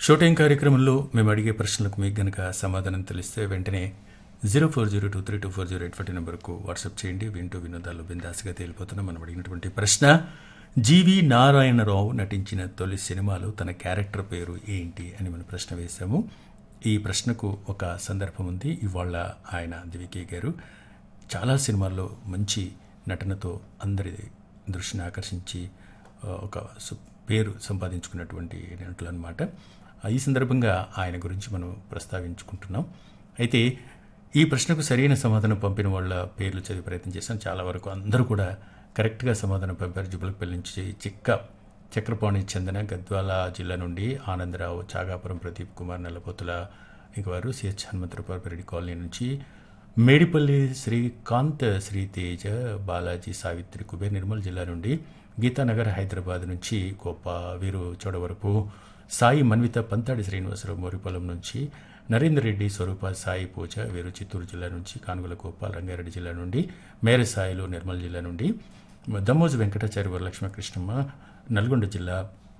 show time కార్యక్రమంలో మేము అడిగే ప్రశ్నలకు మీకు గనక సమాధానం తెలిస్తే వెంటనే zero four zero two three two four zero eight forty నెంబర్కు వాట్సాప్ చేయండి వింటూ వినోదాలు బిందాస్గా తేలిపోతున్నాం మనం అడిగినటువంటి ప్రశ్న జీవి నారాయణరావు నటించిన తొలి సినిమాలో తన క్యారెక్టర్ పేరు ఏంటి అని మనం ప్రశ్న వేశాము ఈ ప్రశ్నకు ఒక సందర్భం ఉంది ఇవాళ ఆయన దివికే గారు చాలా సినిమాల్లో మంచి నటనతో అందరి దృష్టిని ఆకర్షించి ఆ, ఒక సు- పేరు సంపాదించుకున్నటువంటి నటులు అనమాట ఈ సందర్భంగా ఆయన గురించి మనం ప్రస్తావించుకుంటున్నాం అయితే ఈ ప్రశ్నకు సరైన సమాధానం పంపిన వాళ్ళ పేర్లు చదివి ప్రయత్నం చేశాం చాలా వరకు అందరూ కూడా కరెక్ట్గా సమాధానం పంపారు జుబలపల్లి నుంచి చిక్క చక్రపాణి చెందిన గద్వాల జిల్లా నుండి ఆనందరావు చాగాపురం ప్రదీప్ కుమార్ నల్లపోతుల ఇంక వారు సిహెచ్ హనుమంతరావు రెడ్డి కాలనీ నుంచి మేడిపల్లి శ్రీకాంత్ శ్రీతేజ బాలాజీ సావిత్రి కుబేర్ నిర్మల్ జిల్లా నుండి గీతానగర్ హైదరాబాద్ నుంచి గొప్ప వీరు చోడవరపు సాయి మన్విత పంతాడి శ్రీనివాసరావు మోరిపొలం నుంచి నరేందర్ రెడ్డి స్వరూప సాయి పూజ వీరు చిత్తూరు జిల్లా నుంచి కానుగుల గోపాల్ రంగారెడ్డి జిల్లా నుండి మేర సాయిలు నిర్మల్ జిల్లా నుండి దమ్మోజు వెంకటాచారి వరలక్ష్మ కృష్ణమ్మ నల్గొండ జిల్లా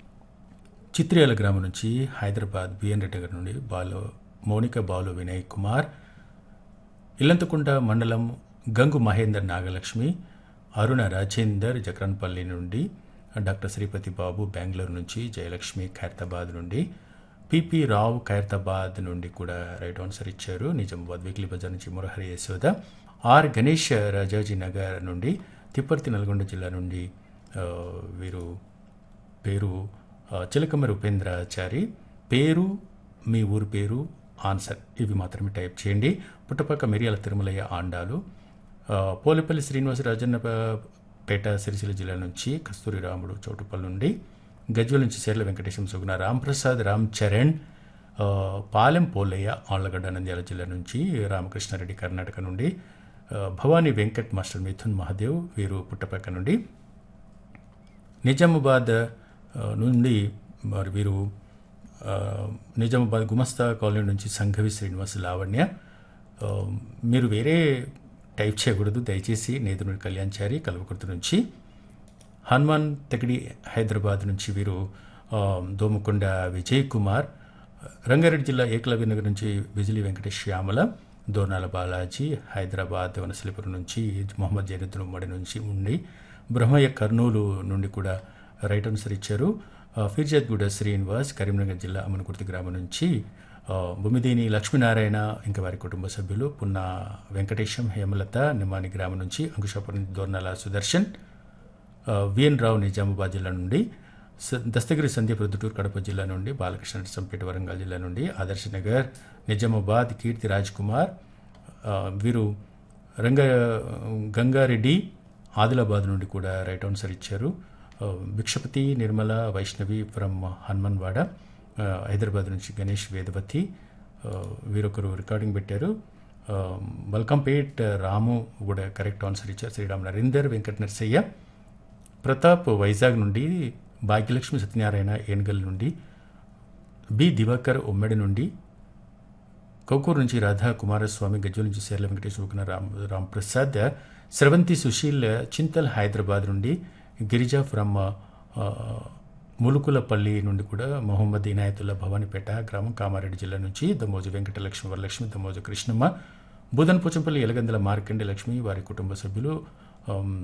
చిత్రియాల గ్రామం నుంచి హైదరాబాద్ బిఎన్ రెడ్డి గారి నుండి బాలు మౌనిక బాలు వినయ్ కుమార్ ఇల్లంతకుంట మండలం గంగు మహేందర్ నాగలక్ష్మి అరుణ రాజేందర్ జక్రన్పల్లి నుండి డాక్టర్ శ్రీపతి బాబు బెంగళూరు నుంచి జయలక్ష్మి ఖైరతాబాద్ నుండి పిపి రావు ఖైరతాబాద్ నుండి కూడా రైట్ ఆన్సర్ ఇచ్చారు నిజామాబాద్ వీక్లీ బజార్ నుంచి మురహరి యశోద ఆర్ గణేష్ రాజాజీ నగర్ నుండి తిప్పర్తి నల్గొండ జిల్లా నుండి ఆ, వీరు పేరు ఆ, చిలకమరి ఉపేంద్రాచారి పేరు మీ ఊరి పేరు ఆన్సర్ ఇవి మాత్రమే టైప్ చేయండి పుట్టపక్క మిరియాల తిరుమలయ్య ఆండాలు ఆ, పోలేపల్లి శ్రీనివాస రాజన్న పేట సిరిసిల్ల జిల్లా నుంచి కస్తూరి రాముడు చౌటుపల్లి నుండి గజ్వల్ నుంచి సేర్ల వెంకటేశం సుగుణ రాంప్రసాద్ రామ్ చరణ్ ఆ, పాలెం పోలయ్య ఆళ్లగడ్డ నంద్యాల జిల్లా నుంచి రామకృష్ణారెడ్డి కర్ణాటక నుండి ఆ, భవానీ వెంకట్ మాస్టర్ మిథున్ మహాదేవ్ వీరు పుట్టపక్క నుండి నిజామాబాద్ ఆ, నుండి మరి వీరు ఆ, నిజామాబాద్ గుమస్తా కాలనీ నుంచి సంఘవి శ్రీనివాస్ లావణ్య ఆ, మీరు వేరే టైప్ చేయకూడదు దయచేసి నేదునుడి కళ్యాణ్చారి కల్వకుర్తి నుంచి హనుమాన్ తెగడి హైదరాబాద్ నుంచి వీరు ఆ, దోమకొండ విజయ్ కుమార్ రంగారెడ్డి జిల్లా ఏకలవ్య నగర్ నుంచి బిజిలి వెంకటేష్ శ్యామల దోర్నాల బాలాజీ హైదరాబాద్ వనసలిపురం నుంచి మొహమ్మద్ జైనుద్దీన్ ఉమ్మడి నుంచి ఉండి బ్రహ్మయ్య కర్నూలు నుండి కూడా రైట్ ఆన్సర్ ఇచ్చారు ఆ, ఫిర్జాద్గూడ శ్రీనివాస్ కరీంనగర్ జిల్లా అమనకుర్తి గ్రామం నుంచి ఆ, బొమ్మిదేని లక్ష్మీనారాయణ ఇంకా వారి కుటుంబ సభ్యులు పున్న వెంకటేశం హేమలత నిమాని గ్రామం నుంచి అంకుశాపురం దోర్నాల సుదర్శన్ ఆ, విఎన్ రావు నిజామాబాద్ జిల్లా నుండి స- దస్తగిరి సంధ్య ప్రొద్దుటూరు కడప జిల్లా నుండి బాలకృష్ణ సంపేట వరంగల్ జిల్లా నుండి ఆదర్శ నగర్ నిజామాబాద్ కీర్తి రాజ్ కుమార్ ఆ, వీరు రంగ గంగారెడ్డి ఆదిలాబాద్ నుండి కూడా రైట్ ఆన్సర్ ఇచ్చారు ఆ, భిక్షపతి నిర్మల వైష్ణవి ఫ్రమ్ హనుమన్వాడ ఆ, హైదరాబాద్ నుంచి గణేష్ వేదవతి ఆ, వీరొకరు రికార్డింగ్ పెట్టారు ఆ, బల్కంపేట్ రాము కూడా కరెక్ట్ ఆన్సర్ ఇచ్చారు శ్రీరామ్ నరేందర్ వెంకట నరసయ్య ప్రతాప్ వైజాగ్ నుండి భాగ్యలక్ష్మి సత్యనారాయణ ఏనుగల్ నుండి బి దివాకర్ ఉమ్మడి నుండి కౌకూరు నుంచి రాధా కుమారస్వామి గజ్వల్ నుంచి సేర్ల వెంకటేష్ ఊకన రామ్ రామ్ ప్రసాద్ స్రవంతి సుశీల్ చింతల్ హైదరాబాద్ నుండి గిరిజా ఫ్రమ్ ఆ, ములుకులపల్లి నుండి కూడా మొహమ్మద్ ఇనాయతుల్లా భవానీపేట గ్రామం కామారెడ్డి జిల్లా నుంచి దమోజు వెంకటలక్ష్మి వరలక్ష్మి దమోజు కృష్ణమ్మ బుధన్ పోచంపల్లి ఎలగందల మార్కండి లక్ష్మి వారి కుటుంబ సభ్యులు ఆమ్,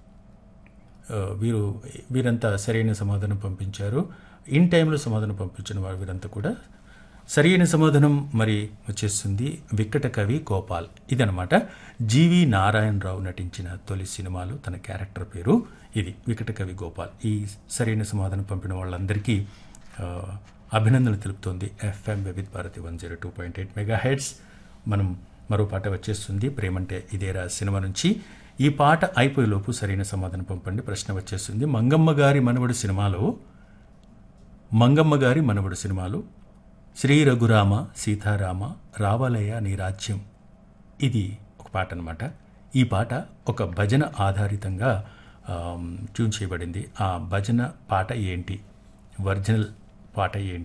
ఆ, వీరు వీరంతా సరైన సమాధానం పంపించారు ఇన్ టైంలో సమాధానం పంపించిన వారు వీరంతా కూడా సరైన సమాధానం మరి వచ్చేస్తుంది వికట కవి గోపాల్ ఇదనమాట జీవి నారాయణరావు నటించిన తొలి సినిమాలు తన క్యారెక్టర్ పేరు ఇది వికట కవి గోపాల్ ఈ సరైన సమాధానం పంపిన వాళ్ళందరికీ ఆ, అభినందనలు తెలుపుతోంది FM Vividh Bharati one zero two point eight megahertz మనం మరో పాట వచ్చేస్తుంది ప్రేమంటే ఇదేరా సినిమా నుంచి ఈ పాట అయిపోయేలోపు సరైన సమాధానం పంపండి ప్రశ్న వచ్చేస్తుంది మంగమ్మ గారి మనవడు సినిమాలో మంగమ్మ గారి మనవడు సినిమాలో శ్రీ రఘురామ సీతారామ రావాలయ్య నీ రాజ్యం ఇది ఒక పాట అనమాట ఈ పాట ఒక భజన ఆధారితంగా ఆమ్, ట్యూన్ చేయబడింది ఆ భజన పాట ఏంటి ఒరిజినల్ పాట ఏంటి